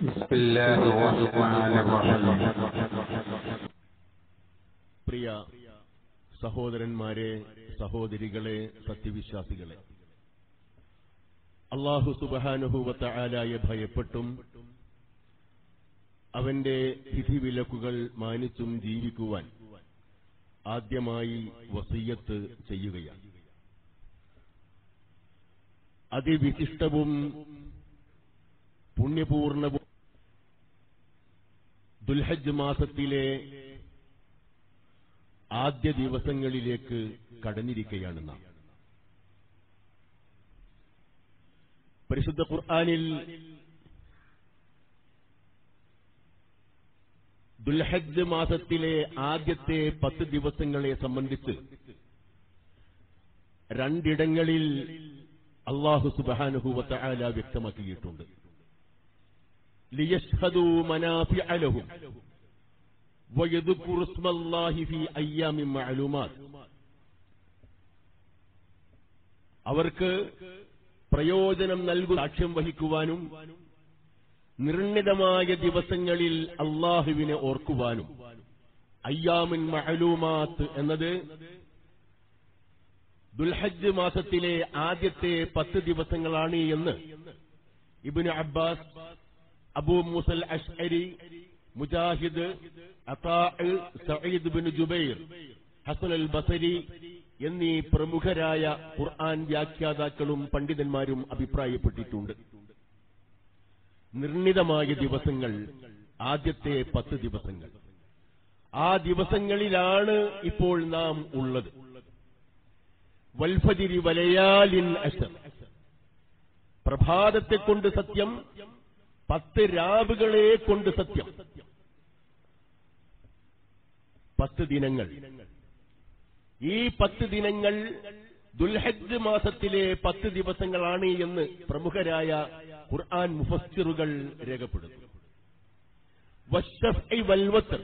بسم الله الرحمن الرحيم പ്രിയ സഹോദരന്മാരെ സഹോദരികളെ സത്യവിശ്വാസികളെ അള്ളാഹു സുബഹാനുഭൂവത്ത ആലായെ ഭയപ്പെട്ടും അവന്റെ വിധിവിലക്കുകൾ മാനിച്ചും ജീവിക്കുവാൻ ആദ്യമായി വസീയത്ത് ചെയ്യുകയാണ് അതിവിശിഷ്ടവും പുണ്യപൂർണവും ദുൽഹജ് മാസത്തിലെ ആദ്യ ദിവസങ്ങളിലേക്ക് കടന്നിരിക്കുകയാണ് നാം പരിശുദ്ധ ഖുർആാനിൽ ദുൽഹജ് മാസത്തിലെ ആദ്യത്തെ പത്ത് ദിവസങ്ങളെ സംബന്ധിച്ച് രണ്ടിടങ്ങളിൽ അള്ളാഹു സുബാനുഹൂവത്ത ആല വ്യക്തമാക്കിയിട്ടുണ്ട് ലിയഷ്ഹദൂ മനാഫിഅ ലഹും ويذكر اسم الله في أيام معلومات അവർക്ക് പ്രയോജനം നൽകു സാക്ഷ്യം വഹിക്കുവാനും നിർണിതമായ ദിവസങ്ങളിൽ അള്ളാഹുവിനെ ഓർക്കുവാനും അയ്യാമിൻ മഅലൂമാത്ത് എന്നത് ദുൽഹജ്ജ് മാസത്തിലെ ആദ്യത്തെ പത്ത് ദിവസങ്ങളാണ് എന്ന് Ibn Abbas Abu Musa al Ashari Mujahid Ata Saeed bin Jubair Hasan al Basri എന്നീ പ്രമുഖരായ ഖുർആൻ വ്യാഖ്യാതാക്കളും പണ്ഡിതന്മാരും അഭിപ്രായപ്പെട്ടിട്ടുണ്ട് നിർണിതമായ ദിവസങ്ങൾ ആദ്യത്തെ പത്ത് ദിവസങ്ങൾ ആ ദിവസങ്ങളിലാണ് ഇപ്പോൾ നാം ഉള്ളത് വൽഫജിരി വലയാലിൻ അശർ പ്രഭാതത്തെ കൊണ്ട് സത്യം പത്ത് രാവുകളെ കൊണ്ട് സത്യം പത്ത് ദിനങ്ങൾ ഈ പത്ത് ദിനങ്ങൾ ദുൽഹജ് മാസത്തിലെ പത്ത് ദിവസങ്ങളാണ് എന്ന് പ്രമുഖരായ ഖുർആൻ മുഫസ്സിറുകൾ രേഖപ്പെടുത്തുന്നു വശഫ്ഇ വൽവത്ർ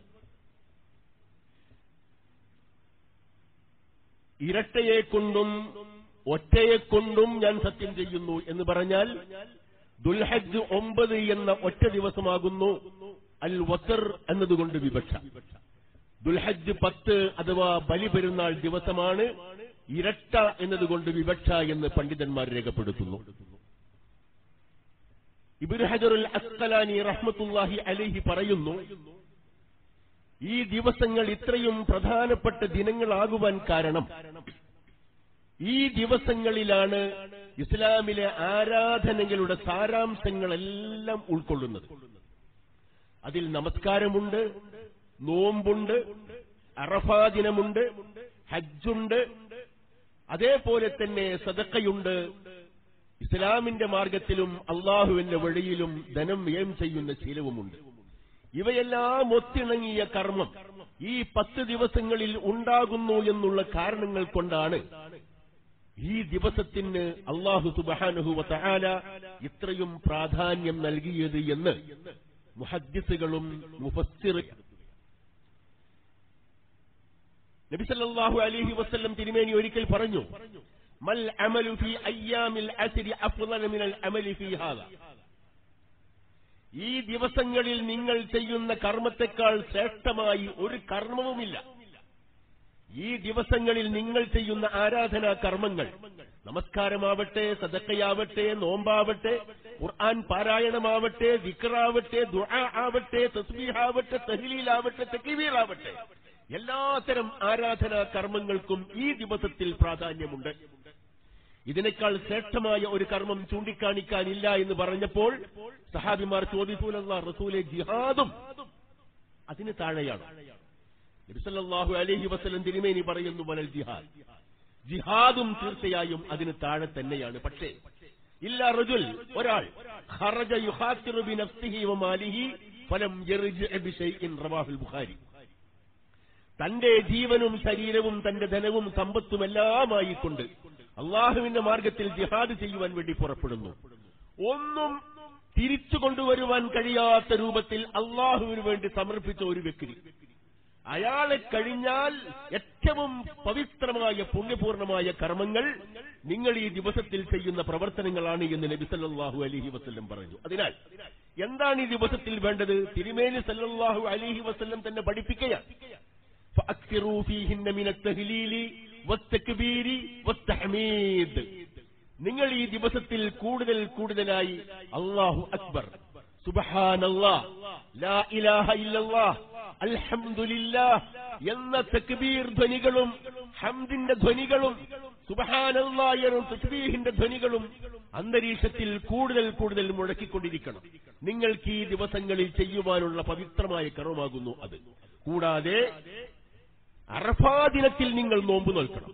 ഇരട്ടയെ കൊണ്ടും ഒറ്റയെ കൊണ്ടും ഞാൻ സത്യം ചെയ്യുന്നു എന്ന് പറഞ്ഞാൽ ദുൽഹജ് ഒമ്പത് എന്ന ഒറ്റ ദിവസമാകുന്നു അൽ വത്തർ എന്നതുകൊണ്ട് വിവക്ഷ ദുൽഹജ് പത്ത് അഥവാ ബലിപെരുന്നാൾ ദിവസമാണ് ഇരട്ട എന്നതുകൊണ്ട് വിവക്ഷ എന്ന് പണ്ഡിതന്മാർ രേഖപ്പെടുത്തുന്നു ഇബിന് ഹജറുൽ അസ്കലാനി റഹ്മത്തുല്ലാഹി അലഹി പറയുന്നു ഈ ദിവസങ്ങൾ ഇത്രയും പ്രധാനപ്പെട്ട ദിനങ്ങളാകുവാൻ കാരണം ഈ ദിവസങ്ങളിലാണ് ഇസ്ലാമിലെ ആരാധനകളുടെ സാരാംശങ്ങളെല്ലാം ഉൾക്കൊള്ളുന്നത് അതിൽ നമസ്കാരമുണ്ട് നോമ്പുണ്ട് അറഫാ ദിനമുണ്ട് ഹജ്ജുണ്ട് അതേപോലെ തന്നെ സദക്കയുണ്ട് ഇസ്ലാമിന്റെ മാർഗത്തിലും അള്ളാഹുവിന്റെ വഴിയിലും ധനം വ്യയം ചെയ്യുന്ന ശീലവുമുണ്ട് ഇവയെല്ലാം ഒത്തിണങ്ങിയ കർമ്മം ഈ പത്ത് ദിവസങ്ങളിൽ ഉണ്ടാകുന്നു എന്നുള്ള കാരണങ്ങൾ കൊണ്ടാണ് ഈ ദിവസത്തിന് അള്ളാഹു സുബാനുഹുവ തആല ഇത്രയും പ്രാധാന്യം നൽകിയത് എന്ന് മുഹദ്ദിസുകളും മുഫസ്സിർ നബിസല്ലാഹു അലൈഹി വസല്ലം തിരുമേനി ഒരിക്കൽ പറഞ്ഞു മൽ അമലു ഫി അയ്യാമിൽ അസ്രി അഫ്ളല മിനൽ അമലി ഫി ഹാദാ ഈ ദിവസങ്ങളിൽ നിങ്ങൾ ചെയ്യുന്ന കർമ്മത്തെക്കാൾ ശ്രേഷ്ഠമായി ഒരു കർമ്മവുമില്ല ഈ ദിവസങ്ങളിൽ നിങ്ങൾ ചെയ്യുന്ന ആരാധനാ കർമ്മങ്ങൾ നമസ്കാരമാവട്ടെ സദക്കയാവട്ടെ നോമ്പാവട്ടെ ഖുർആൻ പാരായണമാവട്ടെ വിക്റാവട്ടെ ദുആ ആവട്ടെ തസ്ബീഹാവട്ടെ തഹ്ലീലാവട്ടെ തക്ബീറാവട്ടെ എല്ലാത്തരം ആരാധനാ കർമ്മങ്ങൾക്കും ഈ ദിവസത്തിൽ പ്രാധാന്യമുണ്ട് ഇതിനേക്കാൾ ശ്രേഷ്ഠമായ ഒരു കർമ്മം ചൂണ്ടിക്കാണിക്കാനില്ല എന്ന് പറഞ്ഞപ്പോൾ സഹാബിമാർ ചോദിച്ചൂലല്ല റസൂലെ ജിഹാദും അതിന് താഴെയാണ് നബിസല്ലാഹു അലഹി വസ്ലം തിരുമേനി പറയുന്നു വനൽ ജിഹാദ് ജിഹാദും തീർച്ചയായും അതിന് താഴെ തന്നെയാണ് പക്ഷേ ഇല്ല റജുൽ ഒരാൾ ഖറജ യുഹാത്തിറു ബിനഫ്സിഹി വമാലിഹി ഫലം യർജിഅ ബിശൈഇൻ റവാഹുൽ ബുഖാരി തന്റെ ജീവനും ശരീരവും തന്റെ ധനവും സമ്പത്തുമെല്ലാമായി കൊണ്ട് അള്ളാഹുവിന്റെ മാർഗത്തിൽ ജിഹാദ് ചെയ്യുവാൻ വേണ്ടി പുറപ്പെടുന്നു ഒന്നും തിരിച്ചു കൊണ്ടുവരുവാൻ കഴിയാത്ത രൂപത്തിൽ അള്ളാഹുവിന് വേണ്ടി സമർപ്പിച്ച ഒരു വ്യക്തി അയാളെ കഴിഞ്ഞാൽ ഏറ്റവും പവിത്രമായ പുണ്യപൂർണമായ കർമ്മങ്ങൾ നിങ്ങൾ ഈ ദിവസത്തിൽ ചെയ്യുന്ന പ്രവർത്തനങ്ങളാണ് എന്ന് നബി സല്ലല്ലാഹു അലൈഹി വസല്ലം പറഞ്ഞു അതിനാൽ എന്താണ് ഈ ദിവസത്തിൽ വേണ്ടത് തിരുമേനി സല്ലല്ലാഹു അലൈഹി വസല്ലം തന്നെ പഠിപ്പിക്കുകയാണ് فأكثروا فيهن من التهليل والتكبير والتحميد നിങ്ങൾ ഈ ദിവസത്തിൽ കൂടുതൽ കൂടുതലായി അള്ളാഹു അക്ബർ സുബഹാനല്ലാ ലാ ഇലാഹ ഇല്ലല്ലാ അൽഹംദുലില്ലാ എന്ന തക്ബീർ ധ്വനികളും ഹംദിന്റെ ധ്വനികളും സുബഹാനല്ലാ എന്ന തക്ബീഹിന്റെ ധ്വനികളും അന്തരീക്ഷത്തിൽ കൂടുതൽ കൂടുതൽ മുഴക്കിക്കൊണ്ടിരിക്കണം നിങ്ങൾക്ക് ഈ ദിവസങ്ങളിൽ ചെയ്യുവാനുള്ള പവിത്രമായ കർമ്മമാകുന്നു അത് കൂടാതെ അറഫാ ദിനത്തിൽ നിങ്ങൾ നോമ്പ് നോൽക്കണം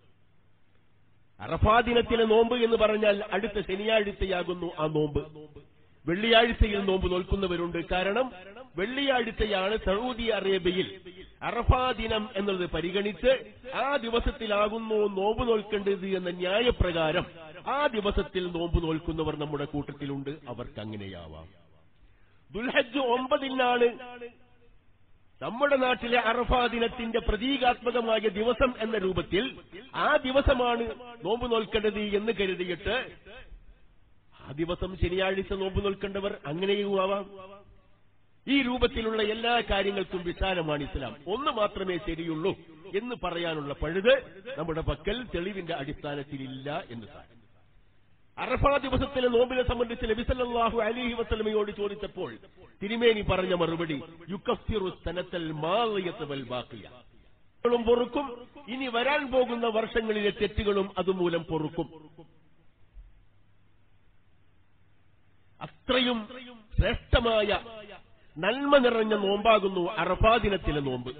അറഫാ ദിനത്തിലെ നോമ്പ് എന്ന് പറഞ്ഞാൽ അടുത്ത ശനിയാഴ്ചയാകുന്നു ആ നോമ്പ് വെള്ളിയാഴ്ചയിൽ നോമ്പ് നോൽക്കുന്നവരുണ്ട് കാരണം വെള്ളിയാഴ്ചയാണ് സൗദി അറേബ്യയിൽ അറഫാ ദിനം എന്നുള്ളത് പരിഗണിച്ച് ആ ദിവസത്തിലാകുന്നു നോമ്പ് നോൽക്കേണ്ടത് എന്ന ന്യായപ്രകാരം ആ ദിവസത്തിൽ നോമ്പ് നോൽക്കുന്നവർ നമ്മുടെ കൂട്ടത്തിലുണ്ട് അവർക്ക് അങ്ങനെയാവാം ദുൽഹജ് ഒമ്പതിനാണ് നമ്മുടെ നാട്ടിലെ അറഫാ ദിനത്തിന്റെ പ്രതീകാത്മകമായ ദിവസം എന്ന രൂപത്തിൽ ആ ദിവസമാണ് നോമ്പ് നോൽക്കേണ്ടത് എന്ന് കരുതിയിട്ട് ആ ദിവസം ശനിയാഴ്ച നോമ്പ് നോൽക്കേണ്ടവർ അങ്ങനെയും ആവാം ഈ രൂപത്തിലുള്ള എല്ലാ കാര്യങ്ങൾക്കും വിശാലമാണ് ഇസ്ലാം ഒന്ന് മാത്രമേ ശരിയുള്ളൂ എന്ന് പറയാനുള്ള പഴുത് നമ്മുടെ പക്കൽ തെളിവിന്റെ അടിസ്ഥാനത്തിലില്ല എന്ന് സാരം അറഫാ ദിവസത്തിലെ നോമ്പിനെ സംബന്ധിച്ച് നബിസല്ലാഹു അലിഹി വസ്ലമയോട് ചോദിച്ചപ്പോൾ തിരുമേനി പറഞ്ഞ മറുപടി യുക്കഫിറു സനത്തൽ മാളിയത്തവൽ ബാക്കിയ ും പൊറുക്കും ഇനി വരാൻ പോകുന്ന വർഷങ്ങളിലെ തെറ്റുകളും അതുമൂലം പൊറുക്കും അത്രയും ശ്രേഷ്ഠമായ നന്മ നിറഞ്ഞ നോമ്പാകുന്നു അറഫാ ദിനത്തിലെ നോമ്പ്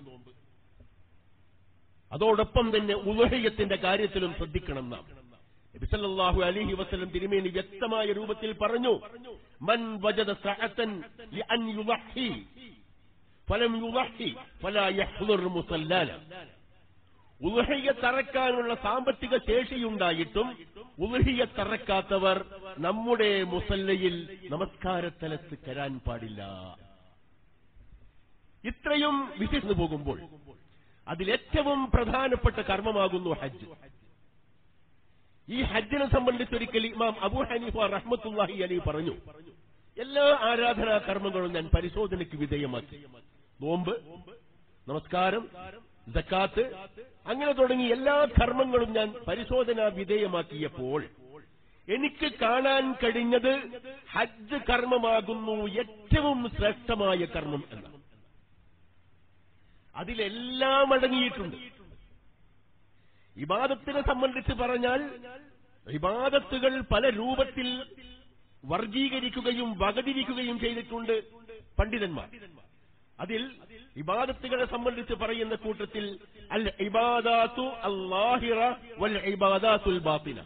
അതോടൊപ്പം തന്നെ ഉലഹയത്തിന്റെ കാര്യത്തിലും ശ്രദ്ധിക്കണം നാം നബിസല്ലാഹു അലിഹി വസ്ലം തിരുമേനി വ്യക്തമായ രൂപത്തിൽ പറഞ്ഞു മൻ വജദ സഅതൻ ലിഅൻ യുളഹി ഫലം യുളഹി ഫലാ യഹ്ദുർ മുസല്ലാന ഉലഹിയ തറക്കാനുള്ള സാമ്പത്തിക ശേഷിയുണ്ടായിട്ടും ഉലഹിയ തറക്കാത്തവർ നമ്മുടെ മുസല്ലയിൽ നമസ്കാരത്തലത്ത് കരാൻ പാടില്ല ഇത്രയും വിശിച്ചു പോകുമ്പോൾ അതിലേറ്റവും പ്രധാനപ്പെട്ട കർമ്മമാകുന്നു ഹജ്ജ് ഈ ഹജ്ജിനെ സംബന്ധിച്ചൊരിക്കൽ ഇമാം അബൂ ഹനീഫ റഹ്മത്തുല്ലാഹി അലി പറഞ്ഞു എല്ലാ ആരാധനാ കർമ്മങ്ങളും ഞാൻ പരിശോധനയ്ക്ക് വിധേയമാക്കി നോമ്പ് നമസ്കാരം ജക്കാത്ത് അങ്ങനെ തുടങ്ങി എല്ലാ കർമ്മങ്ങളും ഞാൻ പരിശോധനാ വിധേയമാക്കിയപ്പോൾ എനിക്ക് കാണാൻ കഴിഞ്ഞത് ഹജ്ജ് കർമ്മമാകുന്നു ഏറ്റവും ശ്രേഷ്ഠമായ കർമ്മം എന്ന് അതിലെല്ലാം അടങ്ങിയിട്ടുണ്ട് ഇബാദത്തിനെ സംബന്ധിച്ച് പറഞ്ഞാൽ ഇബാദത്തുകൾ പല രൂപത്തിൽ വർഗീകരിക്കുകയും വകതിരിക്കുകയും ചെയ്തിട്ടുണ്ട് പണ്ഡിതന്മാർ അതിൽ ഇബാദത്തുകളെ സംബന്ധിച്ച് പറയുന്ന കൂട്ടത്തിൽ അൽ ഇബാദാത്തു അല്ലാഹിറ വൽ ഇബാദാത്തുൽ ബാത്തിന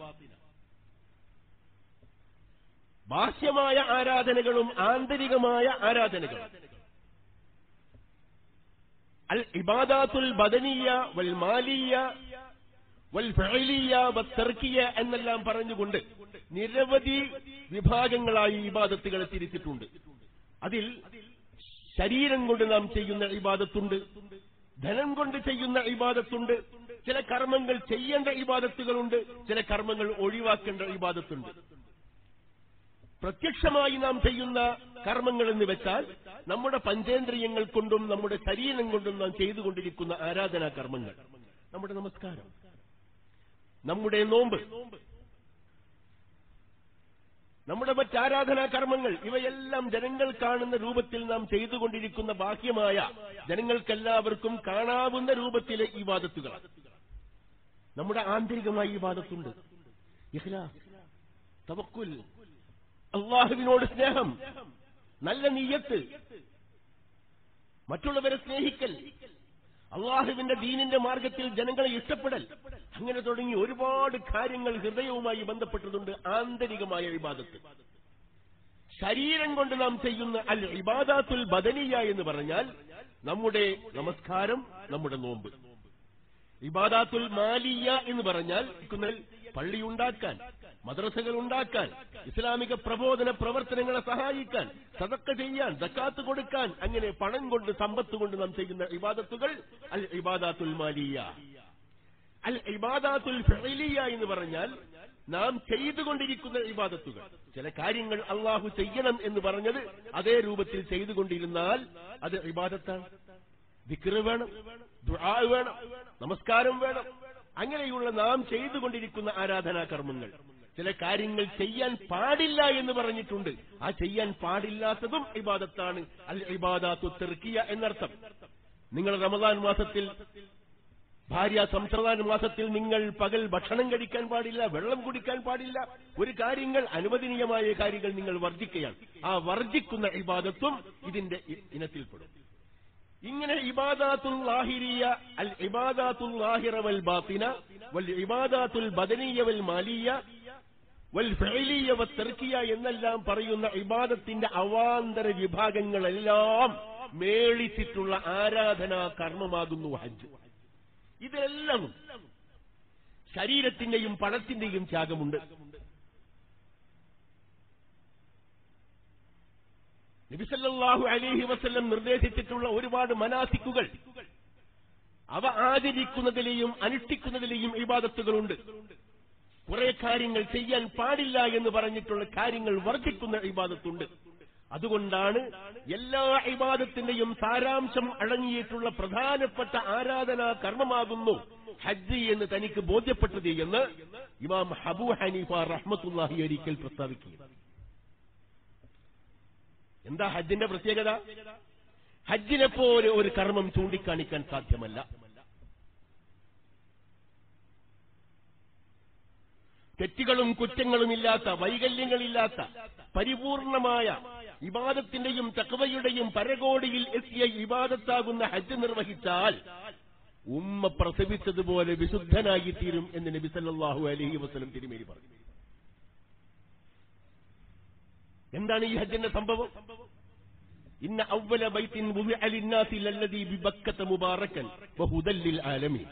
ബാഹ്യമായ ആരാധനകളും ആന്തരികമായ ആരാധനകളും അൽ ഇബാദാത്തുൽ ബദനിയ വൽ മാലിയ വൽ ഫഅലിയ വത്തർക്കിയ എന്നെല്ലാം പറഞ്ഞുകൊണ്ട് നിരവധി വിഭാഗങ്ങളായി ഇബാദത്തുകളെ തിരിച്ചിട്ടുണ്ട് അതിൽ ശരീരം കൊണ്ട് നാം ചെയ്യുന്ന ഇബാദത്തുണ്ട് ധനം കൊണ്ട് ചെയ്യുന്ന ഇബാദത്തുണ്ട് ചില കർമ്മങ്ങൾ ചെയ്യേണ്ട ഇബാദത്തുകളുണ്ട് ചില കർമ്മങ്ങൾ ഒഴിവാക്കേണ്ട ഇബാദത്തുണ്ട് പ്രത്യക്ഷമായി നാം ചെയ്യുന്ന കർമ്മങ്ങൾ എന്ന് വെച്ചാൽ നമ്മുടെ പഞ്ചേന്ദ്രിയങ്ങൾ കൊണ്ടും നമ്മുടെ ശരീരം കൊണ്ടും നാം ചെയ്തുകൊണ്ടിരിക്കുന്ന ആരാധനാ കർമ്മങ്ങൾ നമ്മുടെ നമസ്കാരം നമ്മുടെ നോമ്പ് നമ്മുടെ മറ്റാരാധനാ കർമ്മങ്ങൾ ഇവയെല്ലാം ജനങ്ങൾ കാണുന്ന രൂപത്തിൽ നാം ചെയ്തുകൊണ്ടിരിക്കുന്ന ബാഹ്യമായ ജനങ്ങൾക്കെല്ലാവർക്കും കാണാവുന്ന രൂപത്തിലെ ഈ വാദത്തുകളാണ് നമ്മുടെ ആന്തരികമായ ഈ വാദത്തുണ്ട് ഇഖ്ലാസ് തവക്കുൽ അള്ളാഹുവിനോട് സ്നേഹം നല്ല നീയത്ത് മറ്റുള്ളവരെ സ്നേഹിക്കൽ അള്ളാഹുവിന്റെ ദീനിന്റെ മാർഗത്തിൽ ജനങ്ങളെ ഇഷ്ടപ്പെടൽ അങ്ങനെ തുടങ്ങി ഒരുപാട് കാര്യങ്ങൾ ഹൃദയവുമായി ബന്ധപ്പെട്ടതുണ്ട് ആന്തരികമായ ഇബാദത്ത് ശരീരം കൊണ്ട് നാം ചെയ്യുന്ന അൽ ഇബാദാത്തുൽ ബദനിയ എന്ന് പറഞ്ഞാൽ നമ്മുടെ നമസ്കാരം നമ്മുടെ നോമ്പ് ഇബാദാത്തുൽ മാലിയ എന്ന് പറഞ്ഞാൽ പള്ളിയുണ്ടാക്കാൻ മദ്രസകൾ ഉണ്ടാക്കാൻ ഇസ്ലാമിക പ്രബോധന പ്രവർത്തനങ്ങളെ സഹായിക്കാൻ സതക്ക ചെയ്യാൻ ദക്കാത്ത് കൊടുക്കാൻ അങ്ങനെ പണം കൊണ്ട് സമ്പത്ത് കൊണ്ട് നാം ചെയ്യുന്ന ഇബാദത്തുകൾ അൽ ഇബാദാത്തുൽ മാലിയ അൽ ഇബാദാത്തുൽ ഫിഅലിയ എന്ന് പറഞ്ഞാൽ നാം ചെയ്തുകൊണ്ടിരിക്കുന്ന ഇബാദത്തുകൾ ചില കാര്യങ്ങൾ അള്ളാഹു ചെയ്യണം എന്ന് പറഞ്ഞത് അതേ രൂപത്തിൽ ചെയ്തുകൊണ്ടിരുന്നാൽ അത് ഇബാദത്താണ് ദിക്റ് വേണം ദുആ വേണം നമസ്കാരം വേണം അങ്ങനെയുള്ള നാം ചെയ്തുകൊണ്ടിരിക്കുന്ന ആരാധനാ കർമ്മങ്ങൾ ചില കാര്യങ്ങൾ ചെയ്യാൻ പാടില്ല എന്ന് പറഞ്ഞിട്ടുണ്ട് ആ ചെയ്യാൻ പാടില്ലാത്തതും ഇബാദത്താണ് അൽ ഇബാദാത്തു തെർക്കിയ എന്നർത്ഥം നിങ്ങൾ റമദാൻ മാസത്തിൽ ഭാര്യ സംസർദാൻ മാസത്തിൽ നിങ്ങൾ പകൽ ഭക്ഷണം കഴിക്കാൻ പാടില്ല വെള്ളം കുടിക്കാൻ പാടില്ല ഒരു കാര്യങ്ങൾ അനുവദനീയമായ കാര്യങ്ങൾ നിങ്ങൾ വർജിക്കുകയാണ് ആ വർജിക്കുന്ന ഇബാദത്തും ഇതിന്റെ ഇ- ഇനത്തിൽപ്പെടും ഇങ്ങനെ ഇബാദാത്തുൽ ലാഹിരിയ അൽ ഇബാദാത്തുൽ ലാഹിറ വൽ ബാത്തിന വൽ ഇബാദാത്തുൽ ബദനിയ വൽ മാലിയ വൽ ഫഅലിയ വൽ തർക്കിയ എന്നെല്ലാം പറയുന്ന ഇബാദത്തിന്റെ അവാന്തര വിഭാഗങ്ങളെല്ലാം മേളിച്ചിട്ടുള്ള ആരാധനാ കർമ്മമാകുന്നു ഹജ്ജ് ഇതെല്ലാം ശരീരത്തിന്റെയും പണത്തിന്റെയും ത്യാഗമുണ്ട് നബിസല്ലാഹു അലൈഹി വസല്ലം നിർദ്ദേശിച്ചിട്ടുള്ള ഒരുപാട് മനാസിക്കുകൾ അവ ആചരിക്കുന്നതിലെയും അനുഷ്ഠിക്കുന്നതിലെയും ഇബാദത്തുകളുണ്ട് കുറെ കാര്യങ്ങൾ ചെയ്യാൻ പാടില്ല എന്ന് പറഞ്ഞിട്ടുള്ള കാര്യങ്ങൾ വർദ്ധിക്കുന്ന ഇബാദത്തുണ്ട് അതുകൊണ്ടാണ് എല്ലാ ഇബാദത്തിന്റെയും സാരാംശം അടങ്ങിയിട്ടുള്ള പ്രധാനപ്പെട്ട ആരാധനാ കർമ്മമാകുന്നു ഹജ്ജ് എന്ന് തനിക്ക് ബോധ്യപ്പെട്ടത് എന്ന് ഇമാം ഹബു ഹനീഫ റഹ്മത്തുല്ലാഹി ഒരിക്കൽ പ്രസ്താവിക്കുക എന്താ ഹജ്ജിന്റെ പ്രത്യേകത ഹജ്ജിനെ പോലെ ഒരു കർമ്മം ചൂണ്ടിക്കാണിക്കാൻ സാധ്യമല്ല തെറ്റുകളും കുറ്റങ്ങളും ഇല്ലാത്ത വൈകല്യങ്ങളില്ലാത്ത പരിപൂർണമായ ഇബാദത്തിന്റെയും തക്വയുടെയും പരകോടിയിൽ എത്തിയ ഇബാദത്താകുന്ന ഹജ്ജ് നിർവഹിച്ചാൽ ഉമ്മ പ്രസവിച്ചതുപോലെ വിശുദ്ധനായി തീരും എന്ന് നബി സല്ലല്ലാഹു അലൈഹി വസല്ലം തിരുമേനി പറഞ്ഞു എന്താണ് ഈ ഹജ്ജിന്റെ സംഭവം ഇന്ന അവല ബൈത്തിൻ വുദിഅ ലിന്നാസി ലല്ലദീ ബിബക്കത മുബാറകൻ വഹുദൽ ലിൽ ആലമീൻ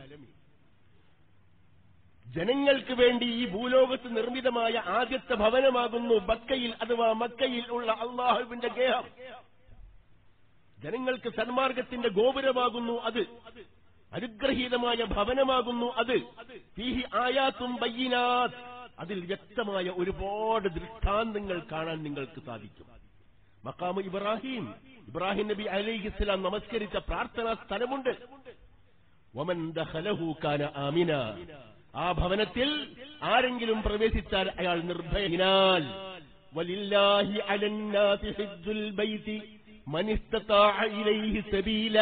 ജനങ്ങൾക്ക് വേണ്ടി ഈ ഭൂലോകത്ത് നിർമ്മിതമായ ആദ്യത്തെ ഭവനമാകുന്നു ബക്കയിൽ അഥവാ മക്കയിൽ ഉള്ള അള്ളാഹുവിന്റെ ഗേഹം ജനങ്ങൾക്ക് സന്മാർഗത്തിന്റെ ഗോപുരമാകുന്നു അത് അനുഗ്രഹീതമായ ഭവനമാകുന്നു അത് ഫീഹി ആയാത്തും ബയ്യിനാത്ത് അതിൽ വ്യക്തമായ ഒരുപാട് ദൃഷ്ടാന്തങ്ങൾ കാണാൻ നിങ്ങൾക്ക് സാധിക്കും മക്കാമ് ഇബ്രാഹിം ഇബ്രാഹിം നബി അലൈഹിസ്ലാം നമസ്കരിച്ച പ്രാർത്ഥനാ സ്ഥലമുണ്ട് വമൻ ദഖലഹു കാന ആമിന ആ ഭവനത്തിൽ ആരെങ്കിലും പ്രവേശിച്ചാൽ അയാൾ നിർഭയനാൽ വലില്ലാഹി അലന്നാസി ഹിജ്ജുൽ ബൈതി മൻ ഇസ്തതാഅ ഇലൈഹി സബീല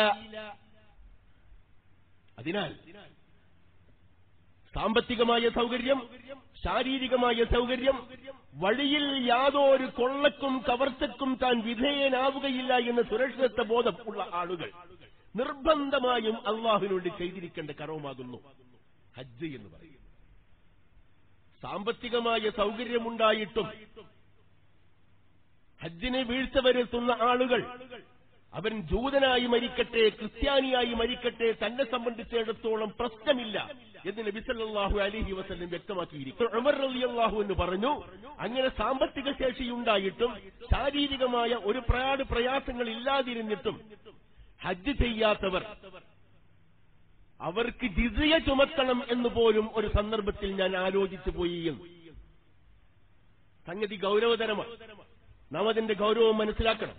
അതിനാൽ സാമ്പത്തികമായ സൗകര്യം ശാരീരികമായ സൗകര്യം വഴിയിൽ യാതൊരു കൊള്ളക്കും കവർച്ചക്കും താൻ വിധേയനാവുകയില്ല എന്ന സുരക്ഷിതത്വ ബോധം ഉള്ള ആളുകൾ നിർബന്ധമായും അള്ളാഹുവിനോട് ചെയ്തിരിക്കേണ്ട കർമ്മമാകുന്നു ഹജ്ജ് എന്ന് പറയും സാമ്പത്തികമായ സൗകര്യമുണ്ടായിട്ടും ഹജ്ജിനെ വീഴ്ച വരുത്തുന്ന ആളുകൾ അവൻ ജൂതനായി മരിക്കട്ടെ ക്രിസ്ത്യാനിയായി മരിക്കട്ടെ തന്നെ സംബന്ധിച്ചിടത്തോളം പ്രശ്നമില്ല എന്ന് നബി സല്ലല്ലാഹു അലൈഹി വസല്ലം വ്യക്തമാക്കിയിരിക്കും ഉമർ റളിയല്ലാഹു എന്ന് പറഞ്ഞു അങ്ങനെ സാമ്പത്തിക ശേഷിയുണ്ടായിട്ടും ശാരീരികമായ ഒരു പ്രയാട് പ്രയാസങ്ങൾ ഇല്ലാതിരുന്നിട്ടും ഹജ്ജ് ചെയ്യാത്തവർ അവർക്ക് ജിസിയ ചുമക്കണം എന്ന് പോലും ഒരു സന്ദർഭത്തിൽ ഞാൻ ആലോചിച്ചു പോയി എന്ന് സംഗതി ഗൗരവതരമാണ് നാം അതിന്റെ ഗൗരവം മനസ്സിലാക്കണം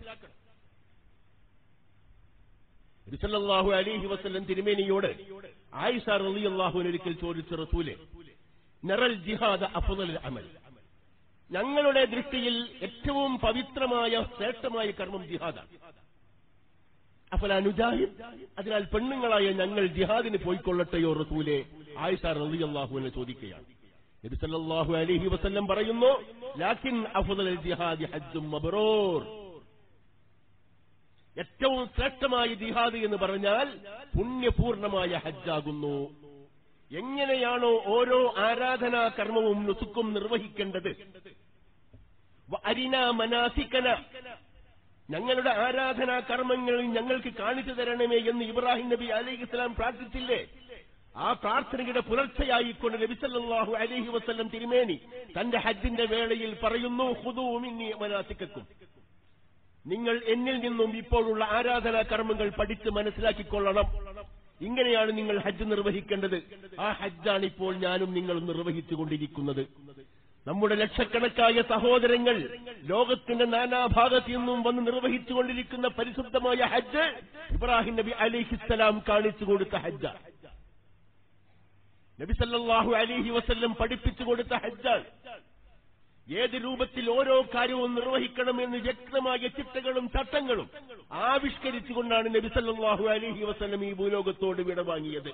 റിസല്ലാഹു അലിഹി വസ്ലം തിരുമേനിയോട് ആയിഷ റളിയല്ലാഹു ഒരിക്കൽ ചോദിച്ച റസൂലെ നറൽ ജിഹാദ അഫ്ദൽ അമൽ ഞങ്ങളുടെ ദൃഷ്ടിയിൽ ഏറ്റവും പവിത്രമായ ശ്രേഷ്ഠമായ കർമ്മം ജിഹാദാണ് അഫല അനുജാഹിദ് അതിനാൽ പെണ്ണുങ്ങളായ ഞങ്ങൾ ജിഹാദിന് പോയിക്കൊള്ളട്ടെയോ റസൂലെ ആയിഷ റളിയല്ലാഹുവിനെ ചോദിക്കുകയാണ് നബി സല്ലല്ലാഹു അലൈഹി വസല്ലം പറയുന്നു ലാക്കിൻ അഫ്ദൽ ജിഹാദി ഹജ്ജും മബ്റൂർ ഏറ്റവും ശ്രേഷ്ഠമായ ജിഹാദ് എന്ന് പറഞ്ഞാൽ പുണ്യപൂർണമായ ഹജ്ജാകുന്നു എങ്ങനെയാണോ ഓരോ ആരാധനാ കർമ്മവും നുസുക്കും നിർവഹിക്കേണ്ടത് അരിന മനാസിക്കന ഞങ്ങളുടെ ആരാധനാ കർമ്മങ്ങൾ ഞങ്ങൾക്ക് കാണിച്ചു തരണമേ എന്ന് ഇബ്രാഹിം നബി അലൈഹി ഇസ്ലാം പ്രാർത്ഥിച്ചില്ലേ ആ പ്രാർത്ഥനയുടെ പുലർച്ചയായിക്കൊണ്ട് നബിസല്ലാഹു അലൈഹി വസ്ല്ലം തിരുമേനി തന്റെ ഹജ്ജിന്റെ വേളയിൽ പറയുന്നു ഹുദൂമിന്നി മനാസിക്കും നിങ്ങൾ എന്നിൽ നിന്നും ഇപ്പോഴുള്ള ആരാധനാ കർമ്മങ്ങൾ പഠിച്ച് മനസ്സിലാക്കിക്കൊള്ളണം ഇങ്ങനെയാണ് നിങ്ങൾ ഹജ്ജ് നിർവഹിക്കേണ്ടത് ആ ഹജ്ജാണ് ഇപ്പോൾ ഞാനും നിങ്ങളും നിർവഹിച്ചുകൊണ്ടിരിക്കുന്നത് നമ്മുടെ ലക്ഷക്കണക്കായ സഹോദരങ്ങൾ ലോകത്തിന്റെ നാനാഭാഗത്തു നിന്നും വന്ന് നിർവഹിച്ചുകൊണ്ടിരിക്കുന്ന പരിശുദ്ധമായ ഹജ്ജ് ഇബ്രാഹിം നബി അലിഹിസ്സലാം കാണിച്ചു കൊടുത്ത ഹജ്ജ് നബി സല്ലല്ലാഹു അലൈഹി വസല്ലം പഠിപ്പിച്ചു കൊടുത്ത ഹജ്ജാണ് ഏത് രൂപത്തിൽ ഓരോ കാര്യവും നിർവഹിക്കണമെന്ന് വ്യക്തമായ ചിട്ടകളും ചട്ടങ്ങളും ആവിഷ്കരിച്ചുകൊണ്ടാണ് നബി സല്ലല്ലാഹു അലൈഹി വസല്ലം ഈ ഭൂലോകത്തോട് വിടവാങ്ങിയത്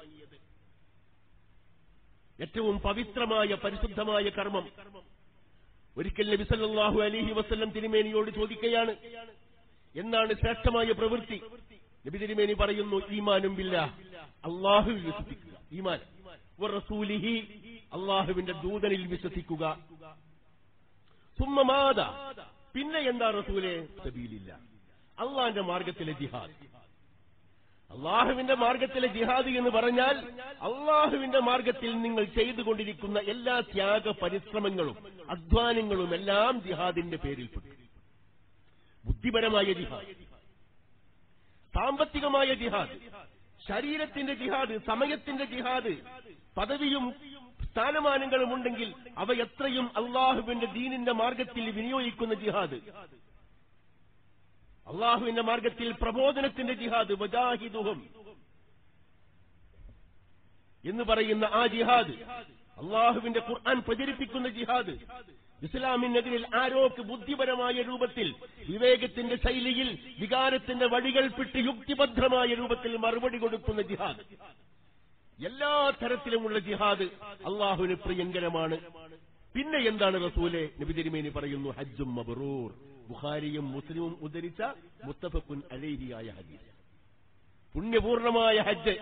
ഏറ്റവും പവിത്രമായ പരിശുദ്ധമായ കർമ്മം ഒരിക്കൽ നബി സല്ലല്ലാഹു അലൈഹി വസല്ലം തിരുമേനിയോട് ചോദിക്കുകയാണ് എന്നാണ് ശ്രേഷ്ഠമായ പ്രവൃത്തി നബി തിരുമേനി പറയുന്നു ഈമാനും ബില്ല അള്ളാഹു വിശ്വസിക്കുക ഈമാൻ റസൂലിഹി അള്ളാഹുവിന്റെ ദൂതനിൽ വിശ്വസിക്കുക സുമ്മമാത പിന്നെ എന്താ റസൂലെ സബീലില്ല അള്ളാന്റെ മാർഗത്തിലെ ജിഹാദ് അള്ളാഹുവിന്റെ മാർഗത്തിലെ ജിഹാദ് എന്ന് പറഞ്ഞാൽ അള്ളാഹുവിന്റെ മാർഗത്തിൽ നിങ്ങൾ ചെയ്തുകൊണ്ടിരിക്കുന്ന എല്ലാ ത്യാഗ പരിശ്രമങ്ങളും അധ്വാനങ്ങളും എല്ലാം ജിഹാദിന്റെ പേരിൽപ്പെട്ടു ബുദ്ധിപരമായ ജിഹാദ് സാമ്പത്തികമായ ജിഹാദ് ശരീരത്തിന്റെ ജിഹാദ് സമയത്തിന്റെ ജിഹാദ് പദവിയും സ്ഥാനമാനങ്ങളും ഉണ്ടെങ്കിൽ അവ എത്രയും അള്ളാഹുവിന്റെ ദീനിന്റെ മാർഗത്തിൽ വിനിയോഗിക്കുന്ന ജിഹാദ് അള്ളാഹുവിന്റെ മാർഗത്തിൽ പ്രബോധനത്തിന്റെ ജിഹാദ് വജാഹിദുഹും എന്ന് പറയുന്ന ആ ജിഹാദ് അള്ളാഹുവിന്റെ ഖുർആൻ പ്രചരിപ്പിക്കുന്ന ജിഹാദ് ഇസ്ലാമിനെതിരിൽ ആരോക്ക് ബുദ്ധിപരമായ രൂപത്തിൽ വിവേകത്തിന്റെ ശൈലിയിൽ വികാരത്തിന്റെ വഴികൾ വിട്ട് യുക്തിഭദ്രമായ രൂപത്തിൽ മറുപടി കൊടുക്കുന്ന ജിഹാദ് എല്ലാ തരത്തിലുമുള്ള ജിഹാദ് അള്ളാഹുവിന് പ്രിയങ്കരമാണ് പിന്നെ എന്താണ് റസൂലെ നബി തിരുമേനി പറയുന്നു ഹജ്ജും മബറൂർ ബുഖാരിയും മുസ്ലിമും ഉദ്ധരിച്ച മുത്തഫക്കുൻ അലേഹിയായ ഹദീസ് പുണ്യപൂർണമായ ഹജ്ജ്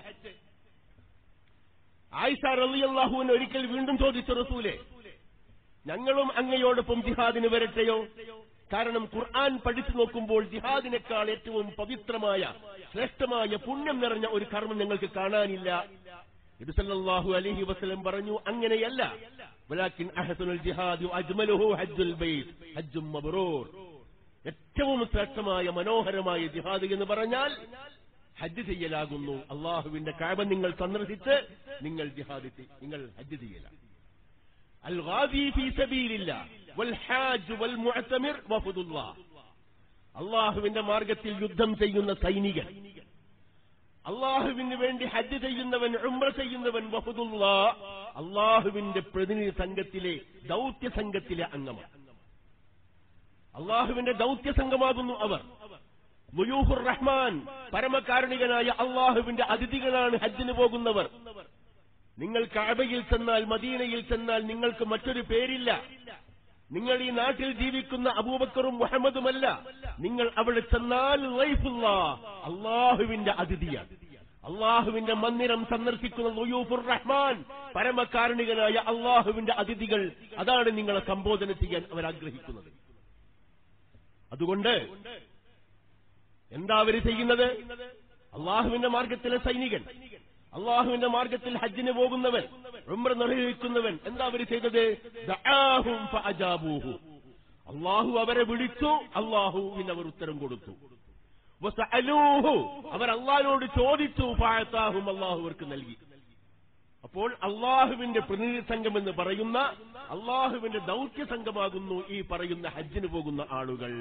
ആയിഷ റളിയല്ലാഹുവിന് ഒരിക്കൽ വീണ്ടും ചോദിച്ചു റസൂലെ ഞങ്ങളും അങ്ങയോടൊപ്പം ജിഹാദിന് വരട്ടെയോ കാരണം ഖുർആൻ പഠിച്ചു നോക്കുമ്പോൾ ജിഹാദിനേക്കാൾ ഏറ്റവും പവിത്രമായ ശ്രേഷ്ഠമായ പുണ്യം നിറഞ്ഞ ഒരു കർമ്മം ഞങ്ങൾക്ക് കാണാനില്ല നബിസല്ലാഹു അലൈഹി വസല്ലം പറഞ്ഞു അങ്ങനെയല്ല വലാക്കിൻ അഹസനുൽ ജിഹാദു അജ്മലുഹു ഹജ്ജുൽ ബൈത്ത് ഹജ്ജും മബ്റൂർ ഏറ്റവും ശ്രേഷ്ഠമായ മനോഹരമായ ജിഹാദ് എന്ന് പറഞ്ഞാൽ ഹജ്ജ് ചെയ്യലാകുന്നു അള്ളാഹുവിന്റെ കാബ നിങ്ങൾ സന്ദർശിച്ച് നിങ്ങൾ ജിഹാദ് ചെയ്- നിങ്ങൾ ഹജ്ജ് ചെയ്യലാണ് الغازي في سبيل الله والحاج والمعتمر وفد الله അള്ളാഹുവിന്റെ മാർഗത്തിൽ യുദ്ധം ചെയ്യുന്ന സൈനികൻ അള്ളാഹുവിന് വേണ്ടി ഹജ്ജ് ചെയ്യുന്നവൻ ഉംറ ചെയ്യുന്നവൻ വഫുദുള്ള അള്ളാഹുവിന്റെ പ്രതിനിധി സംഘത്തിലെ ദൗത്യ സംഘത്തിലെ അംഗമാണ് അള്ളാഹുവിന്റെ ദൗത്യ സംഘമാകുന്നു അവർ മുയൂഹുർ റഹ്മാൻ പരമകാരുണികനായ അള്ളാഹുവിന്റെ അതിഥികളാണ് ഹജ്ജിന് പോകുന്നവർ നിങ്ങൾ കാബയിൽ ചെന്നാൽ മദീനയിൽ ചെന്നാൽ നിങ്ങൾക്ക് മറ്റൊരു പേരില്ല നിങ്ങൾ ഈ നാട്ടിൽ ജീവിക്കുന്ന അബൂബക്കറും മുഹമ്മദുമല്ല നിങ്ങൾ അവിടെ ചെന്നാൽ ലൈഫുള്ള അള്ളാഹുവിന്റെ അതിഥിയാണ് അള്ളാഹുവിന്റെ മന്ദിരം സന്ദർശിക്കുന്ന ലുയൂഫുർ റഹ്മാൻ പരമകാരുണികനായ അള്ളാഹുവിന്റെ അതിഥികൾ അതാണ് നിങ്ങളെ സംബോധന ചെയ്യാൻ അവർ ആഗ്രഹിക്കുന്നത് അതുകൊണ്ട് എന്താ അവർ ചെയ്യുന്നത് അള്ളാഹുവിന്റെ മാർഗത്തിലെ സൈനികൻ അള്ളാഹുവിന്റെ മാർഗത്തിൽ ഹജ്ജിന് പോകുന്നവൻ ഉംറ നിർവഹിക്കുന്നവൻ എന്താ അവർ ചെയ്തത് ദഅാഹും ഫഅജാബൂഹു. അള്ളാഹു അവരെ വിളിച്ചു അള്ളാഹുവിന് അവർ ഉത്തരം കൊടുത്തു വസഅലൂഹു. അവർ അള്ളാഹിനോട് ചോദിച്ചു ഫഅതാഹും അള്ളാഹു അവർക്ക് നൽകി അപ്പോൾ അള്ളാഹുവിന്റെ പ്രതിനിധി സംഘം എന്ന് പറയുന്ന അള്ളാഹുവിന്റെ ദൗത്യ സംഘമാകുന്നു ഈ പറയുന്ന ഹജ്ജിന് പോകുന്ന ആളുകൾ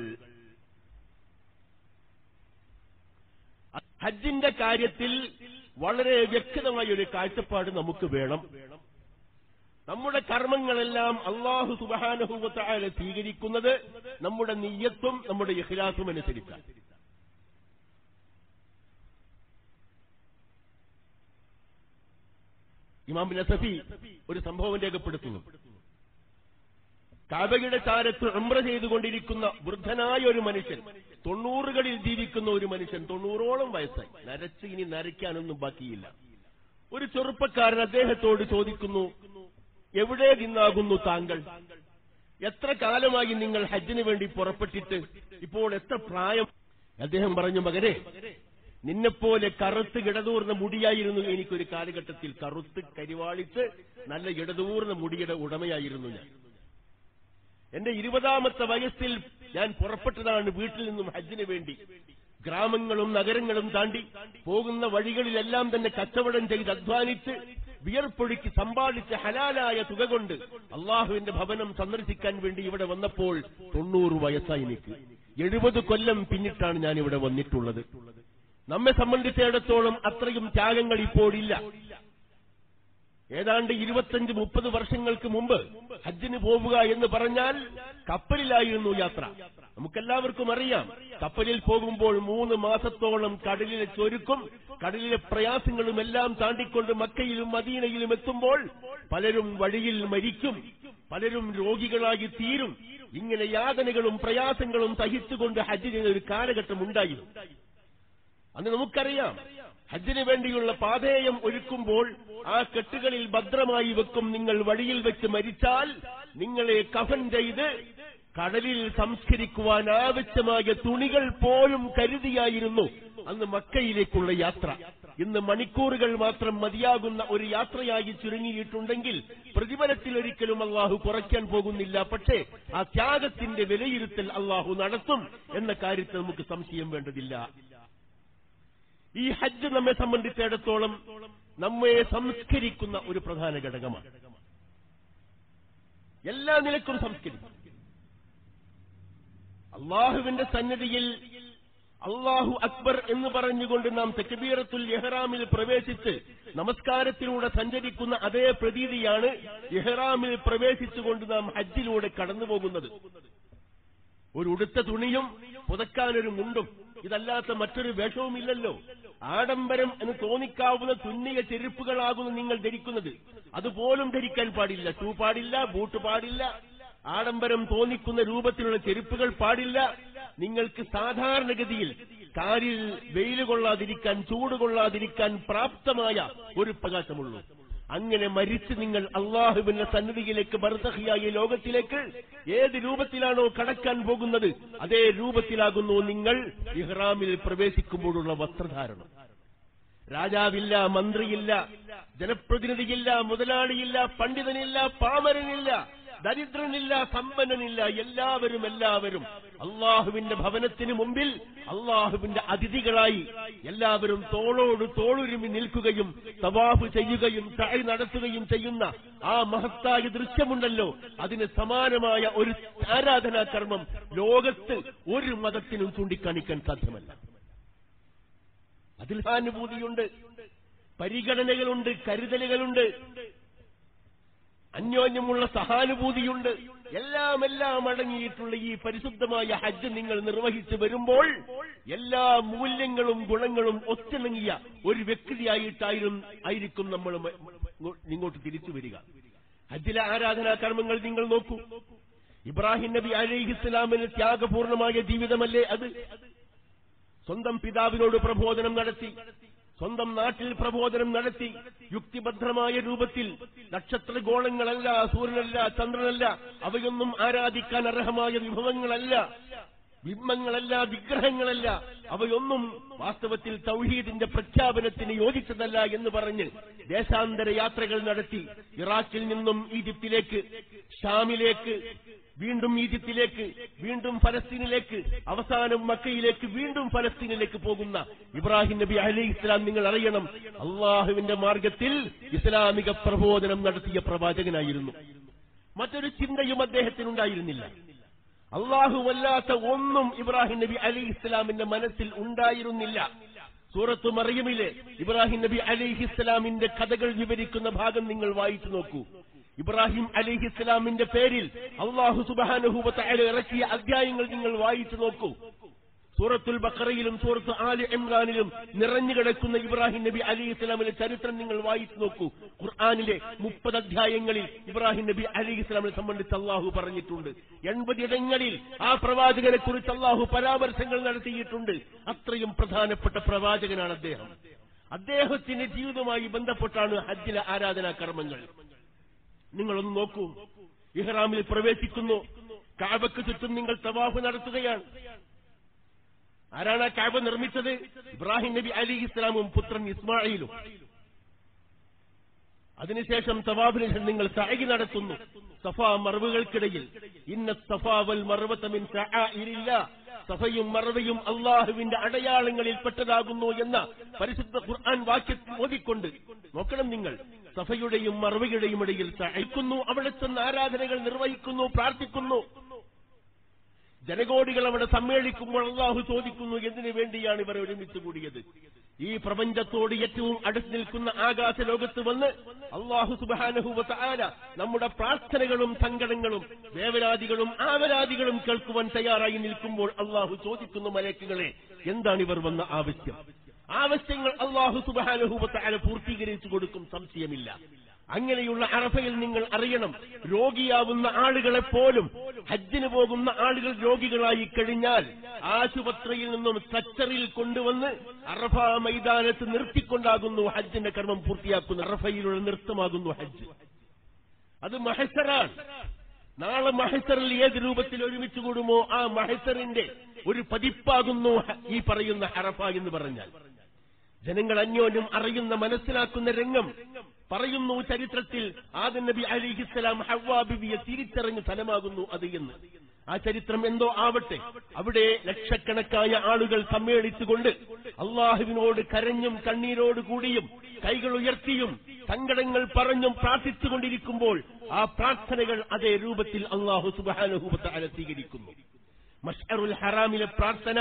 ഹജ്ജിന്റെ കാര്യത്തിൽ വളരെ വ്യക്തമായ ഒരു കാഴ്ചപ്പാട് നമുക്ക് വേണം നമ്മുടെ കർമ്മങ്ങളെല്ലാം അള്ളാഹു സുബാനഹുവത്തായ സ്വീകരിക്കുന്നത് നമ്മുടെ നീയത്തും നമ്മുടെ ഇഖ്ലാസും അനുസരിച്ചാണ് ഇമാം നസഫി ഒരു സംഭവം രേഖപ്പെടുത്തുന്നു കാബയുടെ ചാരത്ത് ഉംറ ചെയ്തുകൊണ്ടിരിക്കുന്ന വൃദ്ധനായ ഒരു മനുഷ്യൻ തൊണ്ണൂറുകളിൽ ജീവിക്കുന്ന ഒരു മനുഷ്യൻ തൊണ്ണൂറോളം വയസ്സായി നരച്ച് ഇനി നരയ്ക്കാനൊന്നും ബാക്കിയില്ല ഒരു ചെറുപ്പക്കാരൻ അദ്ദേഹത്തോട് ചോദിക്കുന്നു എവിടെ നിന്നാകുന്നു താങ്കൾ എത്ര കാലമായി നിങ്ങൾ ഹജ്ജിന് വേണ്ടി പുറപ്പെട്ടിട്ട് ഇപ്പോൾ എത്ര പ്രായം അദ്ദേഹം പറഞ്ഞു മകനെ നിന്നെപ്പോലെ കറുത്ത് ഇടതൂർന്ന മുടിയായിരുന്നു എനിക്കൊരു കാലഘട്ടത്തിൽ കറുത്ത് കരിവാളിച്ച് നല്ല ഇടതൂർന്ന മുടിയുടെ ഉടമയായിരുന്നു ഞാൻ എന്റെ ഇരുപതാമത്തെ വയസ്സിൽ ഞാൻ പുറപ്പെട്ടതാണ് വീട്ടിൽ നിന്നും ഹജ്ജിന് വേണ്ടി ഗ്രാമങ്ങളും നഗരങ്ങളും താണ്ടി പോകുന്ന വഴികളിലെല്ലാം തന്നെ കച്ചവടം ചെയ്ത് അധ്വാനിച്ച് വിയർപ്പൊഴുക്കി സമ്പാദിച്ച ഹലാലായ തുക കൊണ്ട് അള്ളാഹുവിന്റെ ഭവനം സന്ദർശിക്കാൻ വേണ്ടി ഇവിടെ വന്നപ്പോൾ തൊണ്ണൂറ് വയസ്സായി എനിക്ക് എഴുപത് കൊല്ലം പിന്നിട്ടാണ് ഞാൻ ഇവിടെ വന്നിട്ടുള്ളത് നമ്മെ സംബന്ധിച്ചിടത്തോളം അത്രയും ത്യാഗങ്ങൾ ഇപ്പോഴില്ല ഏതാണ്ട് ഇരുപത്തഞ്ച് മുപ്പത് വർഷങ്ങൾക്ക് മുമ്പ് ഹജ്ജിന് പോവുക എന്ന് പറഞ്ഞാൽ കപ്പലിലായിരുന്നു യാത്ര നമുക്കെല്ലാവർക്കും അറിയാം കപ്പലിൽ പോകുമ്പോൾ മൂന്ന് മാസത്തോളം കടലിലെ ചൊരുക്കും കടലിലെ പ്രയാസങ്ങളും എല്ലാം താണ്ടിക്കൊണ്ട് മക്കയിലും മദീനയിലും എത്തുമ്പോൾ പലരും വഴിയിൽ മരിക്കും പലരും രോഗികളായി തീരും ഇങ്ങനെ യാതനകളും പ്രയാസങ്ങളും സഹിച്ചുകൊണ്ട് ഹജ്ജിന് ഒരു കാലഘട്ടം ഉണ്ടായിരുന്നു അന്ന് നമുക്കറിയാം ഹജ്ജിന് വേണ്ടിയുള്ള പാതേയം ഒരുക്കുമ്പോൾ ആ കെട്ടുകളിൽ ഭദ്രമായി വെക്കും നിങ്ങൾ വഴിയിൽ വെച്ച് മരിച്ചാൽ നിങ്ങളെ കഫൻ ചെയ്ത് കടലിൽ സംസ്കരിക്കുവാൻ ആവശ്യമായ തുണികൾ പോലും കരുതിയായിരുന്നു അന്ന് മക്കയിലേക്കുള്ള യാത്ര ഇന്ന് മണിക്കൂറുകൾ മാത്രം മതിയാകുന്ന ഒരു യാത്രയായി ചുരുങ്ങിയിട്ടുണ്ടെങ്കിൽ പ്രതിഫലത്തിൽ ഒരിക്കലും അള്ളാഹു കുറയ്ക്കാൻ പോകുന്നില്ല പക്ഷേ ആ ത്യാഗത്തിന്റെ വിലയിരുത്തൽ അള്ളാഹു നടത്തും എന്ന കാര്യത്തിൽ നമുക്ക് സംശയം വേണ്ടതില്ല ഈ ഹജ്ജ് നമ്മെ സംബന്ധിച്ചിടത്തോളം നമ്മെ സംസ്കരിക്കുന്ന ഒരു പ്രധാന ഘടകമാണ് എല്ലാ നിലക്കും സംസ്കരിക്കും അള്ളാഹുവിന്റെ സന്നിധിയിൽ അള്ളാഹു അക്ബർ എന്ന് പറഞ്ഞുകൊണ്ട് നാം തെക്കബീറത്തുൽ എഹ്റാമിൽ പ്രവേശിച്ച് നമസ്കാരത്തിലൂടെ സഞ്ചരിക്കുന്ന അതേ പ്രതീതിയാണ് എഹ്റാമിൽ പ്രവേശിച്ചുകൊണ്ട് നാം ഹജ്ജിലൂടെ കടന്നു പോകുന്നത് ഒരു ഉടുത്ത തുണിയും പുതക്കാനൊരു മുണ്ടും ഇതല്ലാത്ത മറ്റൊരു വേഷവുമില്ലല്ലോ ആഡംബരം എന്ന് തോന്നിക്കാവുന്ന തുന്നിയ ചെരുപ്പുകളാകുന്നു നിങ്ങൾ ധരിക്കുന്നത് അതുപോലും ധരിക്കാൻ പാടില്ല ഷൂ പാടില്ല ബൂട്ട് പാടില്ല ആഡംബരം തോന്നിക്കുന്ന രൂപത്തിലുള്ള ചെരുപ്പുകൾ പാടില്ല നിങ്ങൾക്ക് സാധാരണഗതിയിൽ കാലിൽ വെയിൽ കൊള്ളാതിരിക്കാൻ ചൂട് കൊള്ളാതിരിക്കാൻ പ്രാപ്തമായ ഒരു പ്രകാശമുള്ളൂ അങ്ങനെ മരിച്ച് നിങ്ങൾ അള്ളാഹുവിന്റെ സന്നിധിയിലേക്ക് ബർസഹിയായ ലോകത്തിലേക്ക് ഏത് രൂപത്തിലാണോ കടക്കാൻ പോകുന്നത് അതേ രൂപത്തിലാകുന്നു നിങ്ങൾ ഇഹ്റാമിൽ പ്രവേശിക്കുമ്പോഴുള്ള വസ്ത്രധാരണം രാജാവില്ല മന്ത്രിയില്ല ജനപ്രതിനിധിയില്ല മുതലാളിയില്ല പണ്ഡിതനില്ല പാമരനില്ല ദരിദ്രനില്ല സമ്പന്നനില്ല എല്ലാവരും എല്ലാവരും അള്ളാഹുവിന്റെ ഭവനത്തിന് മുമ്പിൽ അള്ളാഹുവിന്റെ അതിഥികളായി എല്ലാവരും തോളോട് തോളുരുമി നിൽക്കുകയും തവാഫ് ചെയ്യുകയും തഴി നടത്തുകയും ചെയ്യുന്ന ആ മഹത്തായ ദൃശ്യമുണ്ടല്ലോ അതിന് സമാനമായ ഒരു ആരാധനാ കർമ്മം ലോകത്ത് ഒരു മതത്തിനും ചൂണ്ടിക്കാണിക്കാൻ സാധ്യമല്ല അതിൽ സഹാനുഭൂതിയുണ്ട് പരിഗണനകളുണ്ട് കരുതലുകളുണ്ട് അന്യോന്യമുള്ള സഹാനുഭൂതിയുണ്ട് എല്ലാം എല്ലാം അടങ്ങിയിട്ടുള്ള ഈ പരിശുദ്ധമായ ഹജ്ജ് നിങ്ങൾ നിർവഹിച്ചു വരുമ്പോൾ എല്ലാ മൂല്യങ്ങളും ഗുണങ്ങളും ഒത്തിണങ്ങിയ ഒരു വ്യക്തിയായിട്ടായിരുന്നു ആയിരിക്കും നമ്മൾ മ- ഇങ്ങോട്ട് തിരിച്ചു വരിക ഹജ്ജിലെ ആരാധനാ കർമ്മങ്ങൾ നിങ്ങൾ നോക്കൂ ഇബ്രാഹിം നബി അലൈഹിസ്ലാമിന് ത്യാഗപൂർണമായ ജീവിതമല്ലേ അത് സ്വന്തം പിതാവിനോട് പ്രബോധനം നടത്തി സ്വന്തം നാട്ടിൽ പ്രബോധനം നടത്തി യുക്തിഭദ്രമായ രൂപത്തിൽ നക്ഷത്രഗോളങ്ങളല്ല സൂര്യനല്ല ചന്ദ്രനല്ല അവയൊന്നും ആരാധിക്കാൻ അർഹമായ വിഭവങ്ങളല്ല ബിംബങ്ങളല്ല വിഗ്രഹങ്ങളല്ല അവയൊന്നും വാസ്തവത്തിൽ തൗഹീദിന്റെ പ്രഖ്യാപനത്തിന് യോജിച്ചതല്ല എന്ന് പറഞ്ഞ് ദേശാന്തര യാത്രകൾ നടത്തി ഇറാഖിൽ നിന്നും ഈജിപ്തിലേക്ക് ഷാമിലേക്ക് വീണ്ടും ഈജിപ്തിലേക്ക് വീണ്ടും ഫലസ്തീനിലേക്ക് അവസാനം മക്കയിലേക്ക് വീണ്ടും ഫലസ്തീനിലേക്ക് പോകുന്ന ഇബ്രാഹിം നബി അലി ഇസ്ലാം നിങ്ങൾ അറിയണം അള്ളാഹുവിന്റെ മാർഗത്തിൽ ഇസ്ലാമിക പ്രബോധനം നടത്തിയ പ്രവാചകനായിരുന്നു മറ്റൊരു ചിന്തയും അദ്ദേഹത്തിനുണ്ടായിരുന്നില്ല അള്ളാഹുവല്ലാത്ത ഒന്നും ഇബ്രാഹിം നബി അലി ഇസ്ലാമിന്റെ മനസ്സിൽ ഉണ്ടായിരുന്നില്ല സൂറത്ത് മറിയമിലെ ഇബ്രാഹിം നബി അലിഹി ഇസ്ലാമിന്റെ കഥകൾ വിവരിക്കുന്ന ഭാഗം നിങ്ങൾ വായിച്ചു നോക്കൂ ഇബ്രാഹിം അലിഹി ഇസ്ലാമിന്റെ പേരിൽ അള്ളാഹു സുബാനുഹൂബത്ത ഇറക്കിയ അധ്യായങ്ങൾ നിങ്ങൾ വായിച്ചു നോക്കൂ സൂറത്തുൽ ബക്കറയിലും സൂറത്ത് ആലി ഇമ്രാനിലും നിറഞ്ഞു കിടക്കുന്ന ഇബ്രാഹിം നബി അലി ഇസ്ലാമിന്റെ ചരിത്രം നിങ്ങൾ വായിച്ചു നോക്കൂ ഖുർആാനിലെ മുപ്പത് അധ്യായങ്ങളിൽ ഇബ്രാഹിം നബി അലി ഇസ്ലാമിനെ സംബന്ധിച്ച് അള്ളാഹു പറഞ്ഞിട്ടുണ്ട് എൺപതിടങ്ങളിൽ ആ പ്രവാചകനെ കുറിച്ച് അള്ളാഹു പരാമർശങ്ങൾ നടത്തിയിട്ടുണ്ട് അത്രയും പ്രധാനപ്പെട്ട പ്രവാചകനാണ് അദ്ദേഹം അദ്ദേഹത്തിന്റെ ജീവിതവുമായി ബന്ധപ്പെട്ടാണ് ഹജ്ജിലെ ആരാധനാ കർമ്മങ്ങൾ നിങ്ങളൊന്ന് നോക്കൂ ഇഹ്റാമിൽ പ്രവേശിക്കുന്നു കാബക്ക് ചുറ്റും നിങ്ങൾ തവാഫ് നടത്തുകയാണ് ആരാണ് ആ കാബ നിർമ്മിച്ചത് ഇബ്രാഹിം നബി അലി ഇസ്ലാമും പുത്രൻ ഇസ്മായിലും അതിനുശേഷം തവാഫിന് ശേഷം നിങ്ങൾ സഅയി നടത്തുന്നു സഫാ മറവുകൾക്കിടയിൽ ഇന്ന സഫാവൽ മറവത്തമിൻ ഇല്ല സഫയും മറവയും അള്ളാഹുവിന്റെ അടയാളങ്ങളിൽ പെട്ടതാകുന്നു എന്ന പരിശുദ്ധ ഖുർആൻ വാക്യത്തിൽ ഓതിക്കൊണ്ട് നോക്കണം നിങ്ങൾ സഫയുടെയും മറവയുടെയും ഇടയിൽ സഹിക്കുന്നു അവിടെ ചെന്ന് ആരാധനകൾ നിർവഹിക്കുന്നു പ്രാർത്ഥിക്കുന്നു ജനകോടികൾ അവിടെ സമ്മേളിക്കുമ്പോൾ അള്ളാഹു ചോദിക്കുന്നു എന്തിനു വേണ്ടിയാണ് ഇവർ ഒരുമിച്ച് കൂടിയത് ഈ പ്രപഞ്ചത്തോട് ഏറ്റവും അടുത്ത് നിൽക്കുന്ന ആകാശ ലോകത്ത് വന്ന് അള്ളാഹു സുബാനഹുവത്ത ആര നമ്മുടെ പ്രാർത്ഥനകളും സങ്കടങ്ങളും വേവലാദികളും ആവലാദികളും കേൾക്കുവാൻ തയ്യാറായി നിൽക്കുമ്പോൾ അള്ളാഹു ചോദിക്കുന്നു മലക്കുകളെ എന്താണ് ഇവർ വന്ന ആവശ്യം ആവശ്യങ്ങൾ അള്ളാഹു സുബാനഹുവത്ത ആല പൂർത്തീകരിച്ചു കൊടുക്കും സംശയമില്ല അങ്ങനെയുള്ള അറഫയിൽ നിങ്ങൾ അറിയണം രോഗിയാവുന്ന ആളുകളെ പോലും ഹജ്ജിന് പോകുന്ന ആളുകൾ രോഗികളായി കഴിഞ്ഞാൽ ആശുപത്രിയിൽ നിന്നും സ്ട്രക്ചറിൽ കൊണ്ടുവന്ന് അറഫ മൈതാനത്ത് നിർത്തിക്കൊണ്ടാകുന്നു ഹജ്ജിന്റെ കർമ്മം പൂർത്തിയാക്കുന്ന അറഫയിലുള്ള നൃത്തമാകുന്നു ഹജ്ജ് അത് മഹസറാണ് നാളെ മഹസറിൽ ഏത് രൂപത്തിൽ ഒരുമിച്ച് കൂടുമോ ആ മഹസറിന്റെ ഒരു പതിപ്പാകുന്നു ഈ പറയുന്ന ഹറഫ എന്ന് പറഞ്ഞാൽ ജനങ്ങൾ അന്യോന്യം അറിയുന്ന മനസ്സിലാക്കുന്ന രംഗം പറയുന്നു ചരിത്രത്തിൽ ആദം നബി അലിഹിസ്സലാം ഹവ്വാ ബിബിയെ തിരിച്ചറിഞ്ഞ സ്ഥലമാകുന്നു അത് എന്ന് ആ ചരിത്രം എന്തോ ആവട്ടെ അവിടെ ലക്ഷക്കണക്കായ ആളുകൾ സമ്മേളിച്ചുകൊണ്ട് അള്ളാഹുവിനോട് കരഞ്ഞും കണ്ണീരോട് കൂടിയും കൈകൾ ഉയർത്തിയും സങ്കടങ്ങൾ പറഞ്ഞും പ്രാർത്ഥിച്ചുകൊണ്ടിരിക്കുമ്പോൾ ആ പ്രാർത്ഥനകൾ അതേ രൂപത്തിൽ അള്ളാഹു സുബാനുഭൂപത്തെ സ്വീകരിക്കുന്നു മഷ്അറുൽ ഹറാമിലെ പ്രാർത്ഥന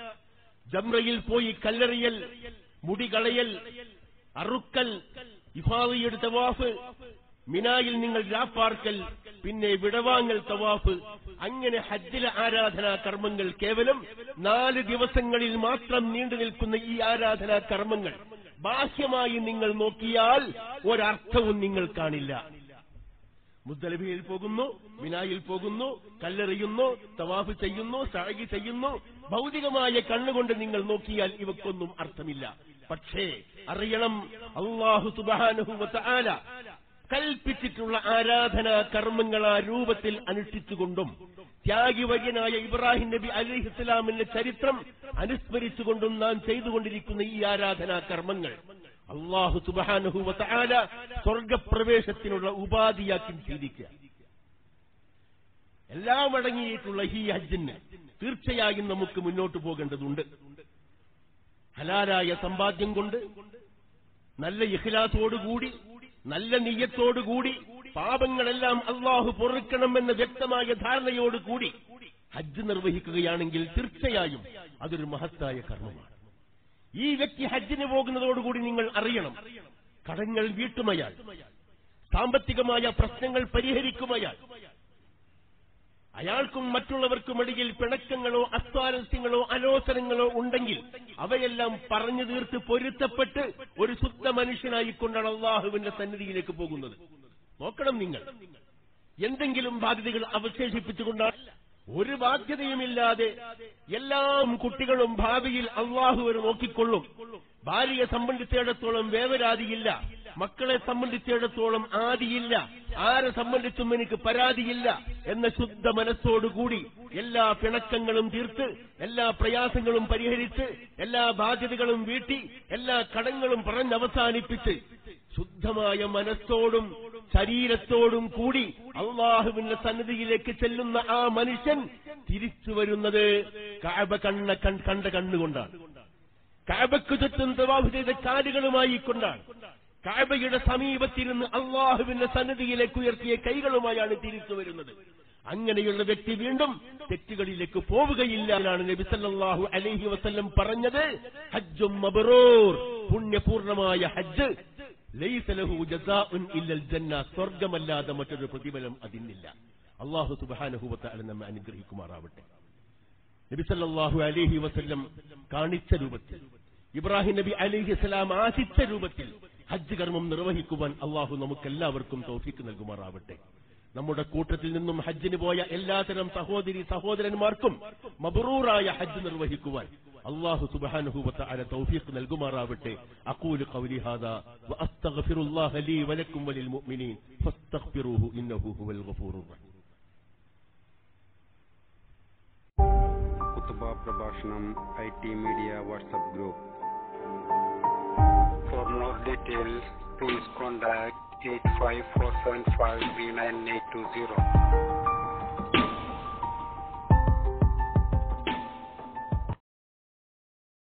ജംറയിൽ പോയി കല്ലെറിയൽ മുടി കളയൽ അറുക്കൽ ഇഫാദിയുടെ തവാഫ് മിനായിൽ നിങ്ങൾ രാപ്പാർക്കൽ പിന്നെ വിടവാങ്ങൽ തവാഫ് അങ്ങനെ ഹജ്ജിലെ ആരാധനാ കർമ്മങ്ങൾ കേവലം നാല് ദിവസങ്ങളിൽ മാത്രം നീണ്ടു നിൽക്കുന്ന ഈ ആരാധനാ കർമ്മങ്ങൾ ബാഹ്യമായി നിങ്ങൾ നോക്കിയാൽ ഒരർത്ഥവും നിങ്ങൾ കാണില്ല മുദ്ദലബിയിൽ പോകുന്നു മിനായിൽ പോകുന്നു കല്ലെറിയുന്നു തവാഫ് ചെയ്യുന്നു സഴകി ചെയ്യുന്നു ഭൗതികമായ കണ്ണുകൊണ്ട് നിങ്ങൾ നോക്കിയാൽ ഇവക്കൊന്നും അർത്ഥമില്ല പക്ഷേ അറിയണം അള്ളാഹു സുബാനുഹുവത്ത ആല കൽപ്പിച്ചിട്ടുള്ള ആരാധനാ കർമ്മങ്ങൾ ആ രൂപത്തിൽ അനുഷ്ഠിച്ചുകൊണ്ടും ത്യാഗിവര്യനായ ഇബ്രാഹിം നബി അലിഹിസ്ലാമിന്റെ ചരിത്രം അനുസ്മരിച്ചുകൊണ്ടും നാം ചെയ്തുകൊണ്ടിരിക്കുന്ന ഈ ആരാധനാ കർമ്മങ്ങൾ അള്ളാഹു സുബാനുഹുവത്ത ആല സ്വർഗപ്രവേശത്തിനുള്ള ഉപാധിയാക്കി ചിന്തിക്കുക എല്ലാം അടങ്ങിയിട്ടുള്ള ഈ ഹജ്ജിന് തീർച്ചയായും നമുക്ക് മുന്നോട്ട് പോകേണ്ടതുണ്ട് ഹലാലായ സമ്പാദ്യം കൊണ്ട് നല്ല ഇഖ്ലാസോടുകൂടി നല്ല നീയത്തോടുകൂടി പാപങ്ങളെല്ലാം അള്ളാഹു പൊറുക്കണമെന്ന വ്യക്തമായ ധാരണയോടുകൂടി ഹജ്ജ് നിർവഹിക്കുകയാണെങ്കിൽ തീർച്ചയായും അതൊരു മഹത്തായ കർമ്മമാണ് ഈ വ്യക്തി ഹജ്ജിന് പോകുന്നതോടുകൂടി നിങ്ങൾ അറിയണം കടങ്ങൾ വീട്ടുമയാൽ സാമ്പത്തികമായ പ്രശ്നങ്ങൾ പരിഹരിക്കുമയാൽ അയാൾക്കും മറ്റുള്ളവർക്കുമിടയിൽ പിണക്കങ്ങളോ അസ്വാരസ്യങ്ങളോ അലോസരങ്ങളോ ഉണ്ടെങ്കിൽ അവയെല്ലാം പറഞ്ഞു തീർത്ത് പൊരുത്തപ്പെട്ട് ഒരു ശുദ്ധ മനുഷ്യനായിക്കൊണ്ടാണ് അള്ളാഹുവിന്റെ സന്നിധിയിലേക്ക് പോകുന്നത് നോക്കണം നിങ്ങൾ എന്തെങ്കിലും ബാധ്യതകൾ അവശേഷിപ്പിച്ചുകൊണ്ടാണ് ഒരു ബാധ്യതയുമില്ലാതെ എല്ലാം കുട്ടികളും ഭാവിയിൽ അള്ളാഹു ഒരു നോക്കിക്കൊള്ളും ഭാര്യയെ സംബന്ധിച്ചിടത്തോളം വേവരാതിയില്ല മക്കളെ സംബന്ധിച്ചിടത്തോളം ആദിയില്ല ആരെ സംബന്ധിച്ചും എനിക്ക് പരാതിയില്ല എന്ന ശുദ്ധ മനസ്സോടുകൂടി എല്ലാ പിണക്കങ്ങളും തീർത്ത് എല്ലാ പ്രയാസങ്ങളും പരിഹരിച്ച് എല്ലാ ബാധ്യതകളും വീട്ടി എല്ലാ കടങ്ങളും പറഞ്ഞവസാനിപ്പിച്ച് ശുദ്ധമായ മനസ്സോടും ശരീരത്തോടും കൂടി അള്ളാഹുവിന്റെ സന്നിധിയിലേക്ക് ചെല്ലുന്ന ആ മനുഷ്യൻ തിരിച്ചു വരുന്നത് കാബ കണ്ണ കണ്ട കണ്ണുകൊണ്ടാണ് കാബയ്ക്ക് ചുറ്റും തവാഫ് ചെയ്ത കാലുകളുമായി കൊണ്ടാണ് കാബയുടെ സമീപത്തിരുന്ന് അള്ളാഹുവിന്റെ സന്നിധിയിലേക്ക് ഉയർത്തിയ കൈകളുമായാണ് തിരിച്ചു വരുന്നത് അങ്ങനെയുള്ള വ്യക്തി വീണ്ടും തെറ്റുകളിലേക്ക് പോവുകയില്ല എന്നാണ് നബി സല്ലല്ലാഹു അലൈഹി വസല്ലം പറഞ്ഞത് ഹജ്ജും മബ്റൂർ പുണ്യപൂർണമായ ഹജ്ജ് ലൈസ ലഹു ജസാഉൻ ഇല്ലൽ ജന്ന സ്വർഗമല്ലാതെ മറ്റൊരു പ്രതിഫലം അതിനില്ല അള്ളാഹു സുബ്ഹാനഹു വതആല നമ്മെ അനുഗ്രഹിക്കുമാറാവട്ടെ നബി സല്ലല്ലാഹു അലൈഹി വസല്ലം കാണിച്ച രൂപത്തിൽ ഇബ്രാഹിം നബി അലൈഹി സ്വലാം ആശിച്ച രൂപത്തിൽ ഹജ്ജ് കർമ്മം നിർവഹിക്കുവാൻ അള്ളാഹു നമുക്കെല്ലാവർക്കും തൗഫീക്ക് നൽകുമാറാവട്ടെ നമ്മുടെ കൂട്ടത്തിൽ നിന്നും ഹജ്ജിന് പോയ എല്ലാതരം സഹോദരി സഹോദരന്മാർക്കും മബറൂറായ ഹജ്ജ് നിർവഹിക്കുവാൻ അള്ളാഹു സുബ്ഹാനഹു വതആല തൗഫീഖ് നൽകുമാറാവട്ടെ അഖൂലു ഖൗലി ഹാദാ വഅസ്തഗ്ഫിറുല്ലാഹ ലീ വലക്കും വലിൽ മുഅ്മിനീൻ ഫസ്തഗ്ഫിറൂഹു ഇന്നഹു ഹുവൽ ഗഫൂറുർ റഹീം കുത്തുബ പ്രഭാഷണം I T media WhatsApp group For more details, please contact 85475 39820.